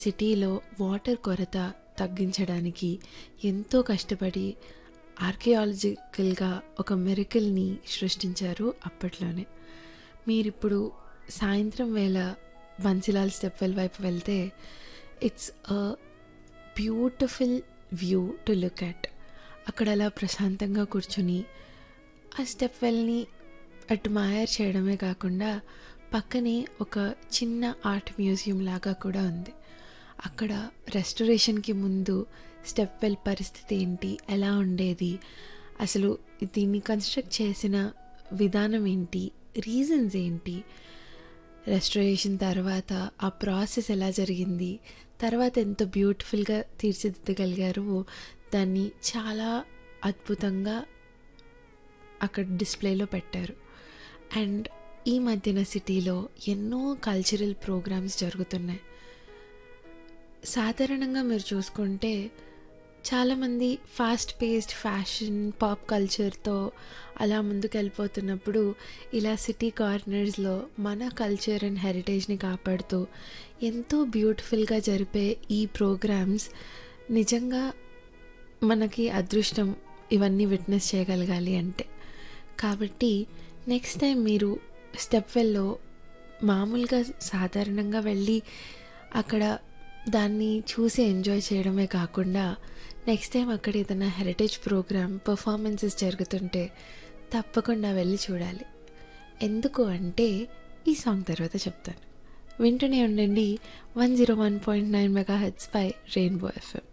సిటీలో వాటర్ కొరత తగ్గించడానికి ఎంతో కష్టపడి ఆర్కియాలజికల్గా ఒక మెరికల్ని సృష్టించారు అప్పట్లోనే మీరిప్పుడు సాయంత్రం వేళ బన్సిలాల్ స్టెప్ వెల్ వైపు వెళ్తే it's a beautiful view to look at అక్కడ అలా ప్రశాంతంగా కూర్చుని ఆ స్టెప్ వెల్ని అడ్మైర్ చేయడమే కాకుండా పక్కనే ఒక చిన్న ఆర్ట్ మ్యూజియం లాగా కూడా ఉంది అక్కడ రెస్టరేషన్కి ముందు స్టెప్ వెల్ పరిస్థితి ఏంటి ఎలా ఉండేది అసలు దీన్ని కన్స్ట్రక్ట్ చేసిన విధానం ఏంటి రీజన్స్ ఏంటి రెస్టరేషన్ తర్వాత ఆ ప్రాసెస్ ఎలా జరిగింది తర్వాత ఎంత బ్యూటిఫుల్గా తీర్చిదిద్దగలిగారు దాన్ని చాలా అద్భుతంగా అక్కడ డిస్ప్లేలో పెట్టారు అండ్ ఈ మధ్యన సిటీలో ఎన్నో కల్చరల్ ప్రోగ్రామ్స్ జరుగుతున్నాయి సాధారణంగా మీరు చూసుకుంటే చాలామంది ఫాస్ట్ పేస్డ్ ఫ్యాషన్ పాప్ కల్చర్తో అలా ముందుకు వెళ్ళిపోతున్నప్పుడు ఇలా సిటీ కార్నర్స్లో మన కల్చర్ అండ్ హెరిటేజ్ని కాపాడుతూ ఎంతో బ్యూటిఫుల్గా జరిపే ఈ ప్రోగ్రామ్స్ నిజంగా మనకి అదృష్టం ఇవన్నీ విట్నెస్ చేయగలగాలి అంటే కాబట్టి నెక్స్ట్ టైం మీరు స్టెప్ వెల్లో మామూలుగా సాధారణంగా వెళ్ళి అక్కడ దాన్ని చూసి ఎంజాయ్ చేయడమే కాకుండా నెక్స్ట్ టైం అక్కడ ఏదైనా హెరిటేజ్ ప్రోగ్రామ్ పర్ఫార్మెన్సెస్ జరుగుతుంటే తప్పకుండా వెళ్ళి చూడాలి ఎందుకు అంటే ఈ సాంగ్ తర్వాత చెప్తాను వింటూనే ఉండండి one zero one point nine megahertz పై రెయిన్బో ఎఫ్ఎం